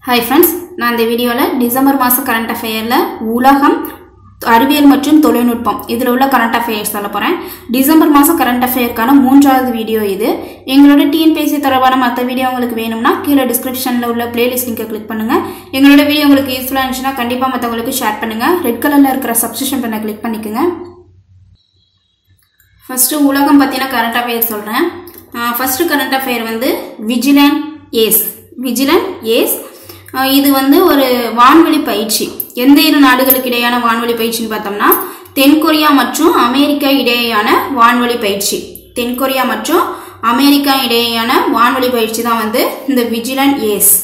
hi friends நான் இந்த வீடியோவில் டிசம்பர் மாதம் கரண்ட் அஃபேரில் உலகம் அறிவியல் மற்றும் தொழில்நுட்பம் இதில் உள்ள கரண்ட் அஃபேர்ஸ் சொல்ல போகிறேன் டிசம்பர் மாதம் கரண்ட் அஃபேருக்கான மூன்றாவது வீடியோ இது எங்களோட டிஎன்பிஎஸ்சி தொடர்பான மற்ற வீடியோ உங்களுக்கு வேணும்னா கீழே டிஸ்கிரிப்ஷனில் உள்ள பிளேலிஸ்ட் லிங்கை கிளிக் பண்ணுங்கள் எங்களோட வீடியோ உங்களுக்கு யூஸ்ஃபுல்லாக இருந்துச்சுன்னா கண்டிப்பாக மற்றவங்களுக்கு ஷேர் பண்ணுங்கள் ரெட் கலரில் இருக்கிற சப்ஸ்கிரிப்ஷன் பண்ண கிளிக் பண்ணிக்கோங்க ஃபஸ்ட்டு உலகம் பற்றின கரண்ட் அஃபேர் சொல்கிறேன் ஃபஸ்ட்டு கரண்ட் அஃபேர் வந்து விஜிலன் ஏஸ் விஜிலன் ஏஸ் இது வந்து ஒரு வான்வெளி பயிற்சி எந்த இரு நாடுகளுக்கு இடையான வான்வெளி பயிற்சின்னு பார்த்தோம்னா தென்கொரியா மற்றும் அமெரிக்கா இடையேயான வான்வெளி பயிற்சி தென்கொரியா மற்றும் அமெரிக்கா இடையேயான வான்வெளி பயிற்சி தான் வந்து இந்த விஜிலன் ஏஸ்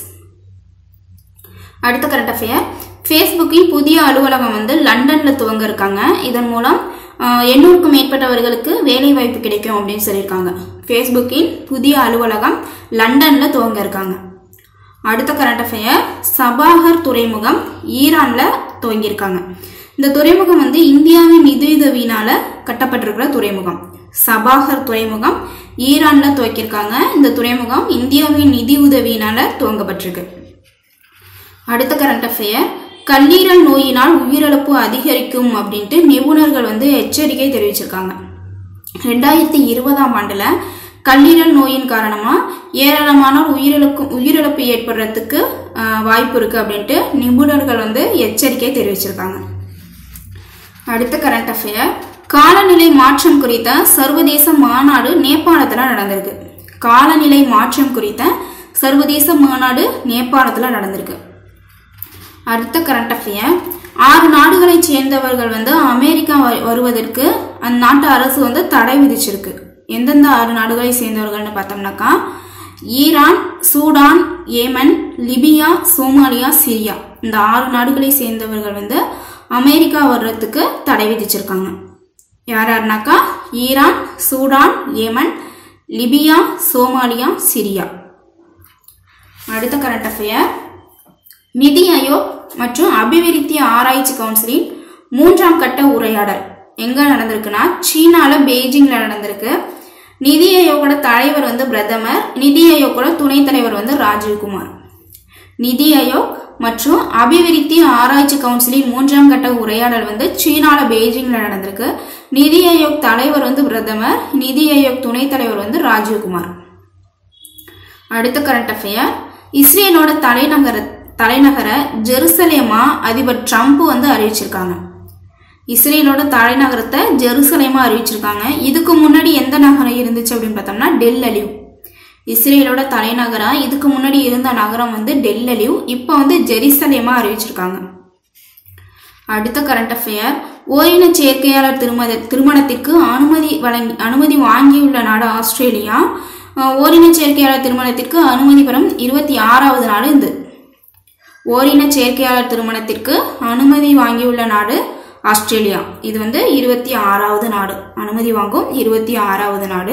அடுத்த கரண்ட் அஃபேர் ஃபேஸ்புக்கின் புதிய அலுவலகம் வந்து லண்டனில் துவங்க இருக்காங்க இதன் மூலம் எண்ணூறுக்கும் மேற்பட்டவர்களுக்கு வேலை வாய்ப்பு கிடைக்கும் அப்படின்னு சொல்லியிருக்காங்க ஃபேஸ்புக்கின் புதிய அலுவலகம் லண்டனில் துவங்க இருக்காங்க அடுத்த கரண்ட் அஃபேர் சபாகர் துறைமுகம் ஈரானில் துவங்கியிருக்காங்க இந்த துறைமுகம் வந்து இந்தியாவின் நிதியுதவியினால் கட்டப்பட்டிருக்கிற துறைமுகம் சபாகர் துறைமுகம் ஈரானில் துவக்கியிருக்காங்க இந்த துறைமுகம் இந்தியாவின் நிதி உதவியினால் துவங்கப்பட்டிருக்கு அடுத்த கரண்ட் அஃபேர் கல்லீரல் நோயினால் உயிரிழப்பு அதிகரிக்கும் அப்படின்ட்டு நிபுணர்கள் வந்து எச்சரிக்கை தெரிவிச்சிருக்காங்க ரெண்டாயிரத்தி இருபதாம் ஆண்டில் கல்லீரல் நோயின் காரணமாக ஏராளமானோர் உயிரிழப்பு உயிரிழப்பு ஏற்படுறதுக்கு வாய்ப்பு இருக்குது அப்படின்ட்டு நிபுணர்கள் வந்து எச்சரிக்கை தெரிவிச்சிருக்காங்க அடுத்த கரண்ட் அஃபேர் காலநிலை மாற்றம் குறித்த சர்வதேச மாநாடு நேபாளத்தில் நடந்திருக்கு காலநிலை மாற்றம் குறித்த சர்வதேச மாநாடு நேபாளத்தில் நடந்திருக்கு அடுத்த கரண்ட் அஃபேர் ஆறு நாடுகளைச் சேர்ந்தவர்கள் வந்து அமெரிக்கா வருவதற்கு அந்த நாட்டு அரசு வந்து தடை விதிச்சிருக்கு எந்தெந்த ஆறு நாடுகளை சேர்ந்தவர்கள்னு பார்த்தோம்னாக்கா Iran Sudan Yemen Libya Somalia Syria இந்த ஆறு நாடுகளை சேர்ந்தவர்கள் வந்து அமெரிக்கா வர்றதுக்கு தடை விதிச்சிருக்காங்க யார் யாருனாக்கா Iran Sudan Yemen Libya Somalia Syria அடுத்த கரண்ட் அஃபேர் நிதி ஆயோக் மற்றும் அபிவிருத்தி ஆராய்ச்சி கவுன்சிலின் மூன்றாம் கட்ட உரையாடல் எங்கே நடந்திருக்குன்னா சீனாவில் பெய்ஜிங்கில் நடந்திருக்கு நிதி ஆயோகோட தலைவர் வந்து பிரதமர் நிதி ஆயோகோட துணைத் தலைவர் வந்து ராஜீவ்குமார் நிதி ஆயோக் மற்றும் அபிவிருத்தி ஆராய்ச்சி கவுன்சிலின் மூன்றாம் கட்ட உரையாடல் வந்து சீனாவில் பெய்ஜிங்கில் நடந்திருக்கு நிதி ஆயோக் தலைவர் வந்து பிரதமர் நிதி ஆயோக் துணைத் தலைவர் வந்து ராஜீவ்குமார் அடுத்த கரண்ட் அஃபேர் இஸ்ரேலோட தலைநகர தலைநகர ஜெருசலேமா அதிபர் ட்ரம்ப் வந்து அறிவிச்சிருக்காங்க இஸ்ரேலோட தலைநகரத்தை ஜெருசலேமா அறிவிச்சிருக்காங்க இதுக்கு முன்னாடி எந்த நகரம் இருந்துச்சு அப்படின்னு பார்த்தோம்னா டெல் அலிவ் இஸ்ரேலோட தலைநகரம் இதுக்கு முன்னாடி இருந்த நகரம் வந்து டெல் அலிவ் இப்போ வந்து ஜெருசலேமா அறிவிச்சிருக்காங்க அடுத்த கரண்ட் அஃபேர் ஓரின சேர்க்கையாளர் திருமண திருமணத்திற்கு அனுமதி வழங்கி அனுமதி வாங்கியுள்ள நாடு ஆஸ்திரேலியா ஓரின சேர்க்கையாளர் திருமணத்திற்கு அனுமதி பெறும் இருபத்தி ஆறாவது நாடு இது ஓரின சேர்க்கையாளர் திருமணத்திற்கு அனுமதி வாங்கியுள்ள நாடு ஆஸ்திரேலியா இது வந்து இருபத்தி ஆறாவது நாடு அனுமதி வாங்கும் இருபத்தி ஆறாவது நாடு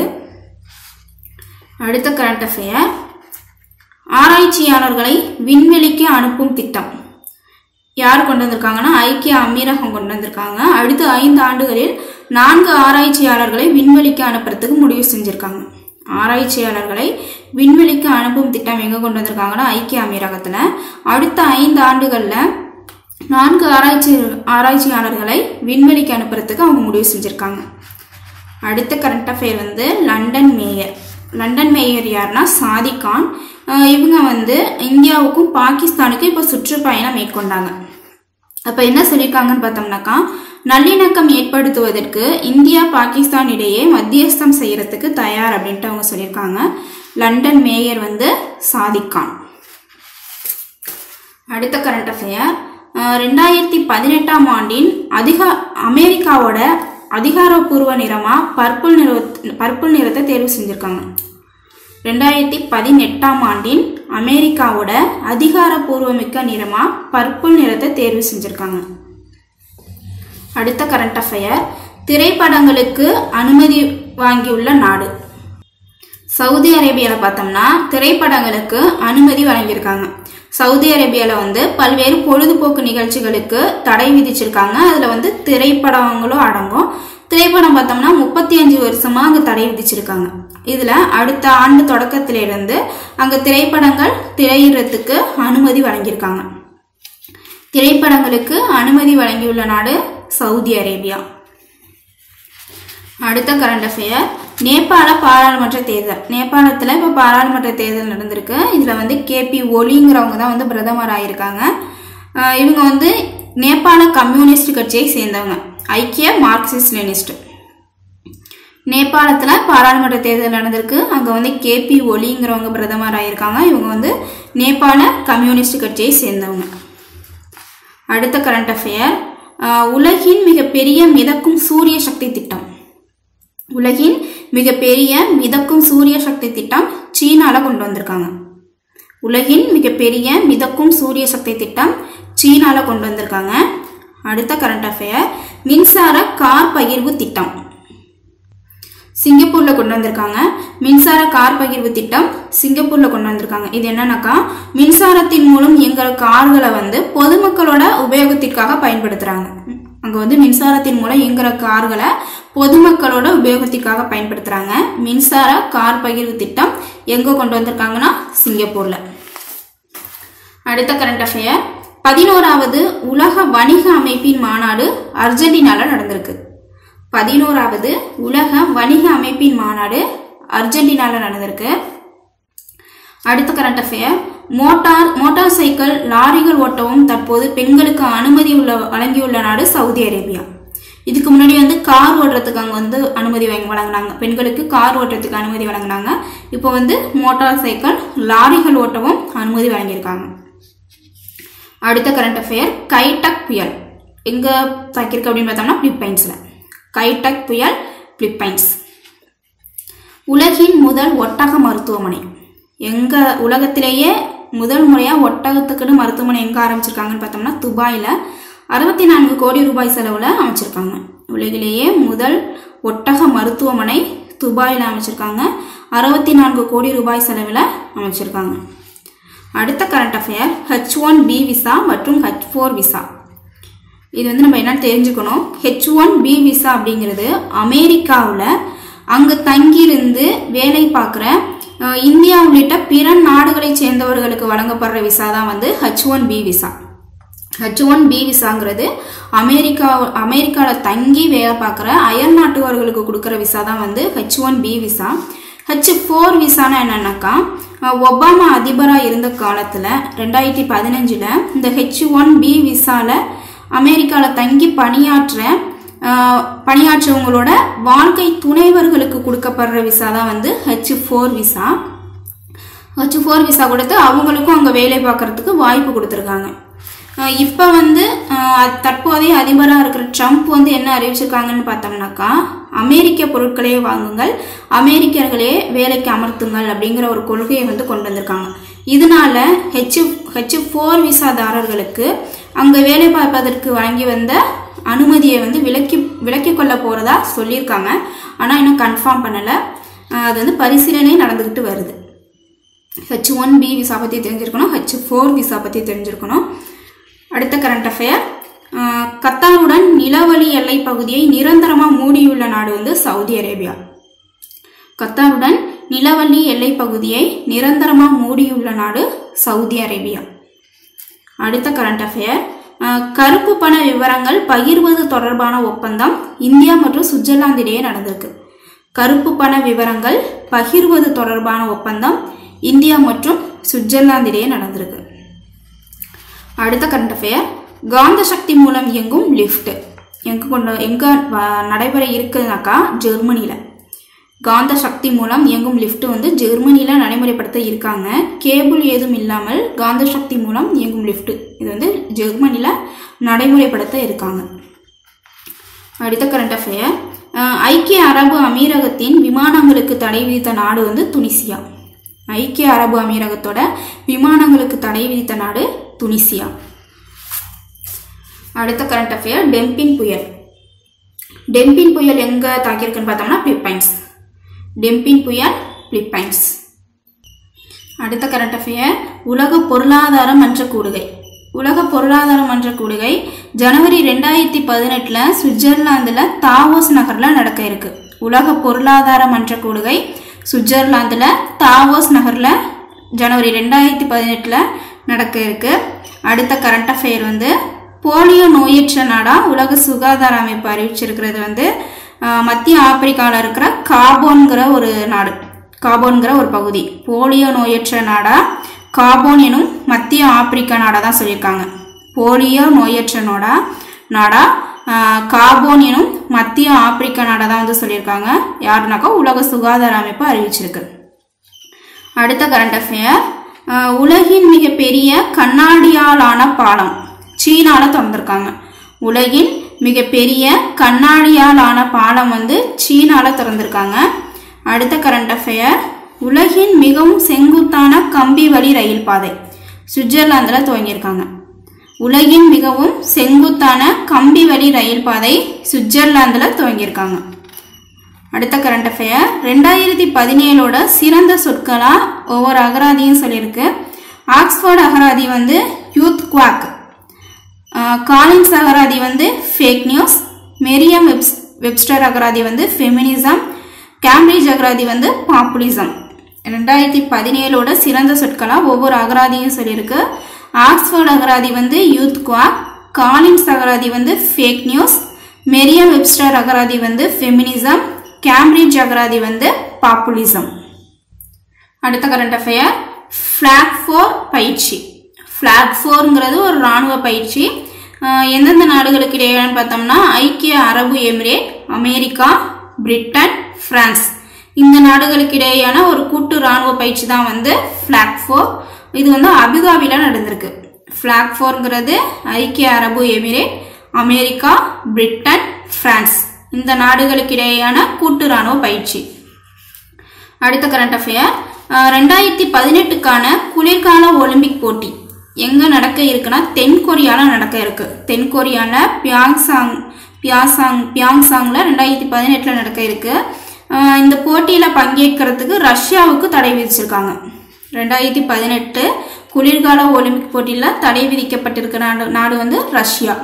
அடுத்த கரண்ட் அஃபேர் ஆராய்ச்சியாளர்களை விண்வெளிக்கு அனுப்பும் திட்டம் யார் கொண்டு வந்திருக்காங்கன்னா ஐக்கிய அமீரகம் கொண்டு வந்திருக்காங்க அடுத்த ஐந்து ஆண்டுகளில் நான்கு ஆராய்ச்சியாளர்களை விண்வெளிக்கு அனுப்புறதுக்கு முடிவு செஞ்சுருக்காங்க ஆராய்ச்சியாளர்களை விண்வெளிக்கு அனுப்பும் திட்டம் எங்கே கொண்டு வந்திருக்காங்கன்னா ஐக்கிய அமீரகத்தில் அடுத்த ஐந்து ஆண்டுகளில் நான்கு ஆராய்ச்சி ஆராய்ச்சியாளர்களை விண்வெளிக்கு அனுப்புறதுக்கு அவங்க முடிவு செஞ்சுருக்காங்க அடுத்த கரண்ட் அஃபேர் வந்து லண்டன் மேயர் லண்டன் மேயர் யாருன்னா சாதிகான் இவங்க வந்து இந்தியாவுக்கும் பாகிஸ்தானுக்கும் இப்போ சுற்றுப்பயணம் மேற்கொண்டாங்க அப்போ என்ன சொல்லியிருக்காங்கன்னு பார்த்தோம்னாக்கா நல்லிணக்கம் ஏற்படுத்துவதற்கு இந்தியா பாகிஸ்தான் இடையே மத்தியஸ்தம் செய்யறதுக்கு தயார் அப்படின்ட்டு அவங்க சொல்லியிருக்காங்க லண்டன் மேயர் வந்து சாதிக்கான் அடுத்த கரண்ட் அஃபேர் ரெண்டாயிரத்தி பதினெட்டாம் ஆண்டின் அதிகா அமெரிக்காவோட அதிகாரப்பூர்வ நிறமாக பர்பிள் நிற பர்பிள் நிறத்தை தேர்வு செஞ்சுருக்காங்க ரெண்டாயிரத்தி பதினெட்டாம் ஆண்டின் அமெரிக்காவோட அதிகாரப்பூர்வமிக்க நிறமாக பர்பிள் நிறத்தை தேர்வு செஞ்சுருக்காங்க அடுத்த கரண்ட் அஃபேர் திரைப்படங்களுக்கு அனுமதி வாங்கியுள்ள நாடு சவுதி அரேபியாவில் பார்த்தோம்னா திரைப்படங்களுக்கு அனுமதி வழங்கியிருக்காங்க சவுதி அரேபியாவில் வந்து பல்வேறு பொழுதுபோக்கு நிகழ்ச்சிகளுக்கு தடை விதிச்சிருக்காங்க அதில் வந்து திரைப்படங்களும் அடங்கும் திரைப்படம் பார்த்தோம்னா முப்பத்தி அஞ்சு வருஷமாக அங்கே தடை விதிச்சிருக்காங்க இதில் அடுத்த ஆண்டு தொடக்கத்திலிருந்து அங்கே திரைப்படங்கள் திரையிடத்துக்கு அனுமதி வழங்கியிருக்காங்க திரைப்படங்களுக்கு அனுமதி வழங்கியுள்ள நாடு சவுதி அரேபியா அடுத்த கரண்ட் அஃபேர் நேபாள பாராளுமன்ற தேர்தல் நேபாளத்தில் இப்போ பாராளுமன்ற தேர்தல் நடந்திருக்கு இதில் வந்து கேபி ஒலிங்கிறவங்க தான் வந்து பிரதமர் ஆயிருக்காங்க அஹ் இவங்க வந்து நேபாள கம்யூனிஸ்ட் கட்சியை சேர்ந்தவங்க ஐக்கிய மார்க்சிஸ்ட் லெனிஸ்ட் நேபாளத்தில் பாராளுமன்ற தேர்தல் நடந்திருக்கு அங்கே வந்து கேபி ஒலிங்கிறவங்க பிரதமர் ஆயிருக்காங்க இவங்க வந்து நேபாள கம்யூனிஸ்ட் கட்சியை சேர்ந்தவங்க அடுத்த கரண்ட் அஃபேர் உலகின் மிகப்பெரிய மிதக்கும் சூரிய சக்தி திட்டம் உலகின் மிகப்பெரிய மிதக்கும் சூரிய சக்தி திட்டம் சீனால கொண்டு வந்திருக்காங்க உலகின் மிகப்பெரிய மிதக்கும் சூரிய சக்தி திட்டம் சீனால கொண்டு வந்திருக்காங்க அடுத்த கரண்ட் அஃபேர் மின்சார கார் பகிர்வு திட்டம் சிங்கப்பூர்ல கொண்டு வந்திருக்காங்க மின்சார கார் பகிர்வு திட்டம் சிங்கப்பூர்ல கொண்டு வந்திருக்காங்க இது என்னன்னாக்கா மின்சாரத்தின் மூலம் இயங்குற கார்களை வந்து பொதுமக்களோட உபயோகத்திற்காக பயன்படுத்துறாங்க அங்க வந்து மின்சாரத்தின் மூலம் இயங்குற கார்களை பொதுமக்களோட உபயோகத்திற்காக பயன்படுத்துறாங்க மின்சார கார் பகிர்வு திட்டம் எங்க கொண்டு வந்திருக்காங்கன்னா சிங்கப்பூர்ல அடுத்த கரண்ட் அஃபேர் பதினோராவது உலக வணிக அமைப்பின் மாநாடு அர்ஜென்டினால நடந்திருக்கு பதினோராவது உலக வணிக அமைப்பின் மாநாடு அர்ஜென்டினால நடந்திருக்கு அடுத்த current affair motor motor cycle லாரிகள் ஓட்டவும் தற்போது பெண்களுக்கு அனுமதி உள்ள வழங்கியுள்ள நாடு சவுதி அரேபியா இதுக்கு முன்னாடி வந்து கார் ஓட்டுறதுக்கு அங்கே வந்து அனுமதி வாங்கி வழங்கினாங்க பெண்களுக்கு கார் ஓட்டுறதுக்கு அனுமதி வழங்கினாங்க இப்போ வந்து மோட்டார் சைக்கிள் லாரிகள் ஓட்டவும் அனுமதி வழங்கியிருக்காங்க அடுத்த கரண்ட் அஃபேர் கைடக் புயல் எங்கே தாக்கியிருக்கு அப்படின்னு பார்த்தோம்னா பிலிப்பைன்ஸில் கைடக் புயல் பிலிப்பைன்ஸ் உலகின் முதல் ஒட்டக மருத்துவமனை எங்க உலகத்திலேயே முதல் முறையாக ஒட்டகத்துக்குன்னு மருத்துவமனை எங்கே ஆரம்பிச்சிருக்காங்கன்னு பார்த்தோம்னா துபாயில் அறுபத்தி நான்கு கோடி ரூபாய் செலவில் அமைச்சிருக்காங்க உலகிலேயே முதல் ஒட்டக மருத்துவமனை துபாயில் அமைச்சிருக்காங்க அறுபத்தி நான்கு கோடி ரூபாய் செலவில் அமைச்சிருக்காங்க அடுத்த current affair H one B visa மற்றும் ஹெச் ஃபோர் விசா இது வந்து நம்ம என்ன தெரிஞ்சுக்கணும் ஹெச் ஒன் பி விசா அப்படிங்கிறது அமெரிக்காவில் அங்கே தங்கியிருந்து வேலை பார்க்குற அஹ், இந்தியா உள்ளிட்ட பிற நாடுகளை சேர்ந்தவர்களுக்கு வழங்கப்படுற விசா தான் வந்து H one B visa H one B விசாங்கிறது அமெரிக்கா அமெரிக்காவில் தங்கி வேலை பார்க்குற அயல் நாட்டுவர்களுக்கு கொடுக்குற விசா தான் வந்து H one B visa H four விசானா என்னன்னாக்கா அஹ், ஒபாமா அதிபராக இருந்த காலத்தில் ரெண்டாயிரத்தி பதினஞ்சில் இந்த ஹெச் ஒன் பி விசாவில் அமெரிக்காவில் தங்கி பணியாற்ற அஹ், பணியாற்றவங்களோட வாழ்க்கை துணைவர்களுக்கு கொடுக்கப்படுற விசா தான் வந்து H four visa H four visa கொடுத்து அவங்களுக்கும் அங்கே வேலை பார்க்கறதுக்கு வாய்ப்பு கொடுத்துருக்காங்க இப்போ வந்து அஹ், தற்போதைய அதிபராக இருக்கிற ட்ரம்ப் வந்து என்ன அறிவிச்சிருக்காங்கன்னு பார்த்தோம்னாக்கா அமெரிக்க பொருட்களே வாங்குங்கள் அமெரிக்கர்களே வேலைக்கு அமர்த்துங்கள் அப்படிங்கிற ஒரு கொள்கையை வந்து கொண்டு வந்திருக்காங்க இதனால ஹெச் ஹெச் ஃபோர் விசாதாரர்களுக்கு அங்கே வேலை பார்ப்பதற்கு வழங்கி வந்த அனுமதியை வந்து விலக்கி விலக்கி கொள்ள போகிறதா சொல்லியிருக்காங்க ஆனால் இன்னும் கன்ஃபார்ம் பண்ணலை அது வந்து பரிசீலனை நடந்துக்கிட்டு வருது ஹெச் ஒன் பி விசா பற்றி தெரிஞ்சிருக்கணும் ஹெச் ஃபோர் விசா பற்றி தெரிஞ்சிருக்கணும் அடுத்த கரண்ட் அஃபேர் கத்தாருடன் நிலவழி எல்லை பகுதியை நிரந்தரமாக மூடியுள்ள நாடு வந்து சவுதி அரேபியா கத்தாருடன் நிலவழி எல்லை பகுதியை நிரந்தரமாக மூடியுள்ள நாடு சவுதி அரேபியா அடுத்த கரண்ட் அஃபேர் கருப்பு பண விவரங்கள் பகிர்வது தொடர்பான ஒப்பந்தம் இந்தியா மற்றும் சுவிட்சர்லாந்து இடையே நடந்திருக்கு கருப்பு பண விவரங்கள் பகிர்வது தொடர்பான ஒப்பந்தம் இந்தியா மற்றும் சுவிட்சர்லாந்து இடையே நடந்திருக்கு அடுத்த கரண்ட் அஃபேர் காந்த சக்தி மூலம் இயங்கும் லிஃப்ட் எங்கே கொண்டு எங்கே நடைபெற இருக்குதுனாக்கா ஜெர்மனியில் காந்த சக்தி மூலம் இயங்கும் லிஃப்ட் வந்து ஜெர்மனியில் நடைமுறைப்படுத்த இருக்காங்க கேபிள் ஏதும் இல்லாமல் காந்த சக்தி மூலம் இயங்கும் லிஃப்ட் இது வந்து ஜெர்மனியில் நடைமுறைப்படுத்த இருக்காங்க அடுத்த கரண்ட் அஃபேர் ஐக்கிய அரபு அமீரகத்தின் விமானங்களுக்கு தடை விதித்த நாடு வந்து துனிசியா ஐக்கிய அரபு அமீரகத்தோட விமானங்களுக்கு தடை விதித்த நாடு துனிசியா அடுத்த கரண்ட் அஃபேர் டெம்பின் புயல் டெம்பின் புயல் எங்கே தாக்கியிருக்குன்னு பார்த்தோம்னா பிலிப்பைன்ஸ் டெம்பின் புயல் பிலிப்பைன்ஸ் அடுத்த கரண்ட் அஃபேர் உலக பொருளாதார மன்ற கூடுகை உலக பொருளாதார மன்ற கூடுகை ஜனவரி ரெண்டாயிரத்தி பதினெட்டில் சுவிட்சர்லாந்தில் தாவோஸ் நகரில் நடக்க இருக்கு உலக பொருளாதார மன்ற கூடுகை சுவிட்சர்லாந்தில் தாவோஸ் நகரில் ஜனவரி ரெண்டாயிரத்தி பதினெட்டில் நடக்க இருக்கு அடுத்த கரண்ட் அஃபேர் வந்து போலியோ நோயற்ற நாடா உலக சுகாதார அமைப்பு அறிவிச்சிருக்கிறது வந்து ஆஹ், மத்திய ஆப்பிரிக்காவில் இருக்கிற காபோன்கிற ஒரு நாடு காபோன்கிற ஒரு பகுதி போலியோ நோயற்ற நாடா காபோன் எனும் மத்திய ஆப்பிரிக்கா நாடா தான் சொல்லியிருக்காங்க போலியோ நோயற்ற நாடா நாடா ஆஹ், காபோன் எனும் மத்திய ஆப்பிரிக்கா நாடா தான் வந்து சொல்லியிருக்காங்க யாருனாக்கா உலக சுகாதார அமைப்பு அறிவிச்சிருக்கு அடுத்த கரண்ட் அஃபேர் உலகின் மிகப்பெரிய கண்ணாடியாலான பாலம் சீனால திறந்திருக்காங்க உலகின் மிகப்பெரிய கண்ணாடியாலான பாலம் வந்து சீனால திறந்திருக்காங்க அடுத்த கரண்ட் அஃபேர் உலகின் மிகவும் செங்குத்தான கம்பி வழி ரயில் பாதை சுவிட்சர்லாந்தில் துவங்கியிருக்காங்க உலகின் மிகவும் செங்குத்தான கம்பி வழி ரயில் பாதை சுவிட்சர்லாந்தில் துவங்கியிருக்காங்க அடுத்த கரண்ட் அஃபேர் ரெண்டாயிரத்தி பதினேழோட சிறந்த சொற்களா ஒவ்வொரு அகராதியும் சொல்லியிருக்கு ஆக்ஸ்ஃபோர்ட் அகராதி வந்து யூத் குவாக் காலின்ஸ் அகராதி வந்து ஃபேக் நியூஸ் மெரியம் வெப்ஸ் வெப்ஸ்டர் அகராதி வந்து ஃபெமினிசம் கேம்பிரிட்ஜ் அகராதி வந்து பாப்புலிசம் ரெண்டாயிரத்தி பதினேழோட சிறந்த சொற்களா ஒவ்வொரு அகராதியும் சொல்லியிருக்கு ஆக்ஸ்ஃபோர்ட் அகராதி வந்து யூத் குவாக் காலின்ஸ் அகராதி வந்து ஃபேக் நியூஸ் மெரியம் வெப்ஸ்டர் அகராதி வந்து ஃபெமினிசம் கேம்பிரிட்ஜ் அகராதி வந்து பாப்புலிசம் அடுத்த கரண்ட் அஃபேர் ஃப்ளாக் ஃபோர் பயிற்சி ஃப்ளாக் ஃபோருங்கிறது ஒரு இராணுவ பயிற்சி ஆஹ் எந்தெந்த நாடுகளுக்கு இடையேன்னு பார்த்தோம்னா ஐக்கிய அரபு எமிரேட் அமெரிக்கா பிரிட்டன் பிரான்ஸ் இந்த நாடுகளுக்கு இடையேயான ஒரு கூட்டு இராணுவ பயிற்சி தான் வந்து ஃப்ளாக் ஃபோர் இது வந்து அபுதாபியில் நடந்திருக்கு ஃப்ளாக் ஃபோர்ங்கிறது ஐக்கிய அரபு எமிரேட் அமெரிக்கா பிரிட்டன் பிரான்ஸ் இந்த நாடுகளுக்கு இடையேயான கூட்டு இராணுவ பயிற்சி அடுத்த கரண்ட் அஃபேர் ரெண்டாயிரத்தி பதினெட்டுக்கான குளிர்கால ஒலிம்பிக் போட்டி எங்கே நடக்க இருக்குன்னா தென் கொரியாவில் நடக்க இருக்கு தென் கொரியாவில் பியாங்சாங் பியாசாங் பியாங்சாங்கில் ரெண்டாயிரத்தி பதினெட்டில் நடக்க இருக்கு அஹ் இந்த போட்டியில் பங்கேற்கிறதுக்கு ரஷ்யாவுக்கு தடை விதிச்சிருக்காங்க ரெண்டாயிரத்தி பதினெட்டு குளிர்கால ஒலிம்பிக் போட்டியில் தடை விதிக்கப்பட்டிருக்க நாடு நாடு வந்து ரஷ்யா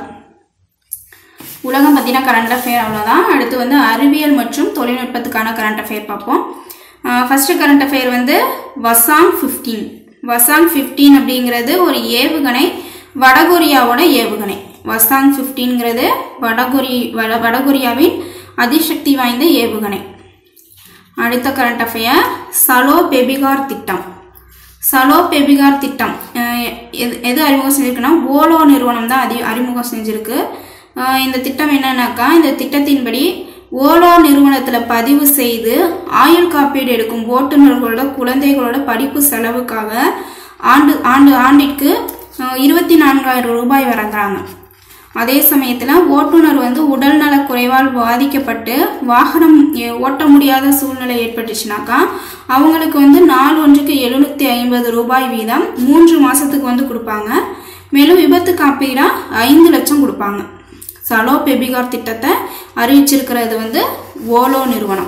உலகம் பற்றின கரண்ட் அஃபேர் அவ்வளோதான் அடுத்து வந்து அறிவியல் மற்றும் தொழில்நுட்பத்துக்கான கரண்ட் அஃபேர் பார்ப்போம் ஃபர்ஸ்ட் கரண்ட் அஃபேர் வந்து வசாங் ஃபிஃப்டீன் வசாங் ஃபிஃப்டீன் அப்படிங்கிறது ஒரு ஏவுகணை வடகொரியாவோட ஏவுகணை வசாங் ஃபிஃப்டீன்ங்கிறது வடகொரி வட வடகொரியாவின் அதிசக்தி வாய்ந்த ஏவுகணை அடுத்த கரண்ட் அஃபேர் சலோ பெபிகார் திட்டம் சலோ பெபிகார் திட்டம் அஹ் எது எது அறிமுகம் செஞ்சிருக்குன்னா ஓலோ நிறுவனம் தான் அதி அறிமுகம் செஞ்சிருக்கு அஹ் இந்த திட்டம் என்னன்னாக்கா இந்த திட்டத்தின்படி ஓலோ நிறுவனத்தில் பதிவு செய்து ஆயுள் காப்பீடு எடுக்கும் ஓட்டுநர்களோட குழந்தைகளோட படிப்பு செலவுக்காக ஆண்டு ஆண்டு ஆண்டிற்கு அஹ், இருபத்தி நான்காயிரம் ரூபாய் வழங்குறாங்க அதே சமயத்தில் ஓட்டுநர் வந்து உடல்நல குறைவால் பாதிக்கப்பட்டு வாகனம் எ- ஓட்ட முடியாத சூழ்நிலை ஏற்பட்டுச்சுனாக்கா அவங்களுக்கு வந்து நாள் ஒன்றுக்கு எழுநூற்றி ஐம்பது ரூபாய் வீதம் மூன்று மாதத்துக்கு வந்து கொடுப்பாங்க மேலும் விபத்து காப்பீடா ஐந்து லட்சம் கொடுப்பாங்க சலோ பெபிகார் திட்டத்தை அறிவிச்சிருக்கிறது வந்து ஓலோ நிறுவனம்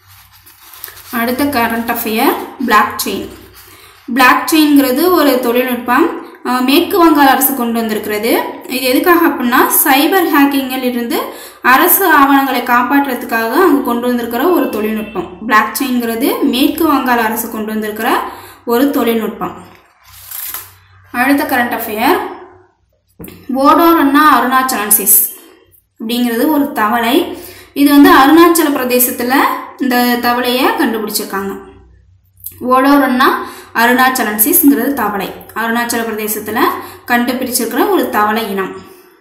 அடுத்த current affair block chain block செயின்ங்கிறது ஒரு தொழில்நுட்பம் அஹ், மேற்கு வங்காள அரசு கொண்டு வந்திருக்கிறது இது எதுக்காக அப்படின்னா சைபர் ஹேக்கிங்கில் இருந்து அரசு ஆவணங்களை காப்பாற்றுறதுக்காக அங்கே கொண்டு வந்திருக்கிற ஒரு தொழில்நுட்பம் பிளாக் செயின்ங்கிறது மேற்கு வங்காள அரசு கொண்டு வந்திருக்கிற ஒரு தொழில்நுட்பம் அடுத்த கரண்ட் அஃபேர் ஓடோரன்னா அருணாச்சலன்சிஸ் அப்படிங்கிறது ஒரு தவளை இது வந்து அருணாச்சல பிரதேசத்தில் இந்த தவளையை கண்டுபிடிச்சிருக்காங்க ஓடோரன்னா அருணாச்சலன்சிஸ்ங்கிறது தவளை அருணாச்சல பிரதேசத்தில் கண்டுபிடிச்சிருக்கிற ஒரு தவளை இனம்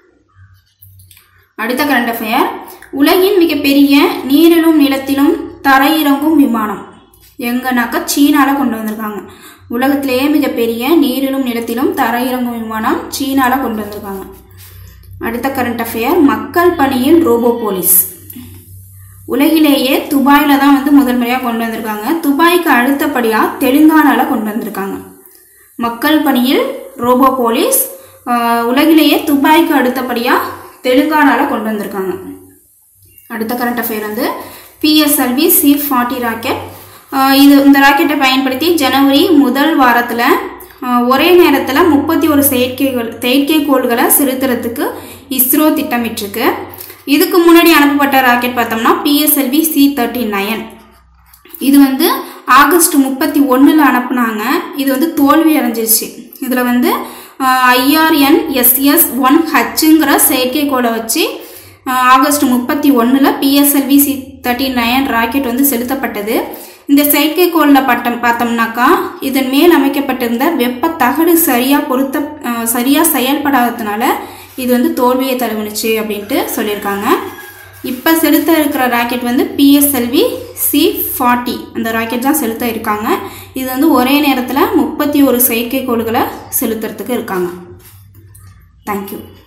அடுத்த கரண்ட் அஃபேர் உலகின் மிகப்பெரிய நீரிலும் நிலத்திலும் தரையிறங்கும் விமானம் எங்கனாக்கா சீனால கொண்டு வந்திருக்காங்க உலகத்திலேயே மிகப்பெரிய நீரிலும் நிலத்திலும் தரையிறங்கும் விமானம் சீனால கொண்டு வந்திருக்காங்க அடுத்த கரண்ட் அஃபேர் மக்கள் பணியில் ரோபோ போலீஸ் உலகிலேயே துபாயில் தான் வந்து முதல் முறையாக கொண்டு வந்திருக்காங்க துபாய்க்கு அடுத்தபடியாக தெலுங்கானால கொண்டு வந்திருக்காங்க மக்கள் பணியில் ரோபோ போலீஸ் ஆஹ், உலகிலேயே துபாய்க்கு அடுத்தபடியாக தெலுங்கானால கொண்டு வந்திருக்காங்க அடுத்த கரண்ட் அஃபேர் வந்து பிஎஸ்எல்வி சி ஃபார்ட்டி ராக்கெட் இது இந்த ராக்கெட்டை பயன்படுத்தி ஜனவரி முதல் வாரத்தில் ஒரே நேரத்தில் முப்பத்தி ஒரு செயற்கைகள் செயற்கைக்கோள்களை செலுத்துறதுக்கு இஸ்ரோ திட்டமிட்டிருக்கு இதுக்கு முன்னாடி அனுப்பப்பட்ட ராக்கெட் பார்த்தோம்னா பிஎஸ்எல்வி சி தேர்ட்டி நயன் இது வந்து ஆகஸ்ட் முப்பத்தி ஒன்றில் அனுப்புனாங்க இது வந்து தோல்வி அடைஞ்சிருச்சு இதில் வந்து ஐஆர்என் எஸ்எஸ் ஒன் ஹச்சுங்கிற செயற்கைக்கோளை வச்சு ஆஹ், ஆகஸ்ட் முப்பத்தி ஒன்றில் PSLV C thirty nine rocket வந்து செலுத்தப்பட்டது இந்த செயற்கைக்கோளில் பட்டம் பார்த்தோம்னாக்கா இதன் மேல் அமைக்கப்பட்டிருந்த வெப்ப தகடு சரியாக பொருத்த ஆஹ், சரியா செயல்படாததுனால இது வந்து தோல்வியை தழுவுனுச்சு அப்படின்ட்டு சொல்லியிருக்காங்க இப்போ செலுத்த இருக்கிற ராக்கெட் வந்து பிஎஸ்எல்வி சி ஃபார்ட்டி அந்த ராக்கெட் தான் செலுத்த இருக்காங்க இது வந்து ஒரே நேரத்தில் முப்பத்தி ஒரு செயற்கைக்கோள்களை செலுத்துறதுக்கு இருக்காங்க தேங்க்யூ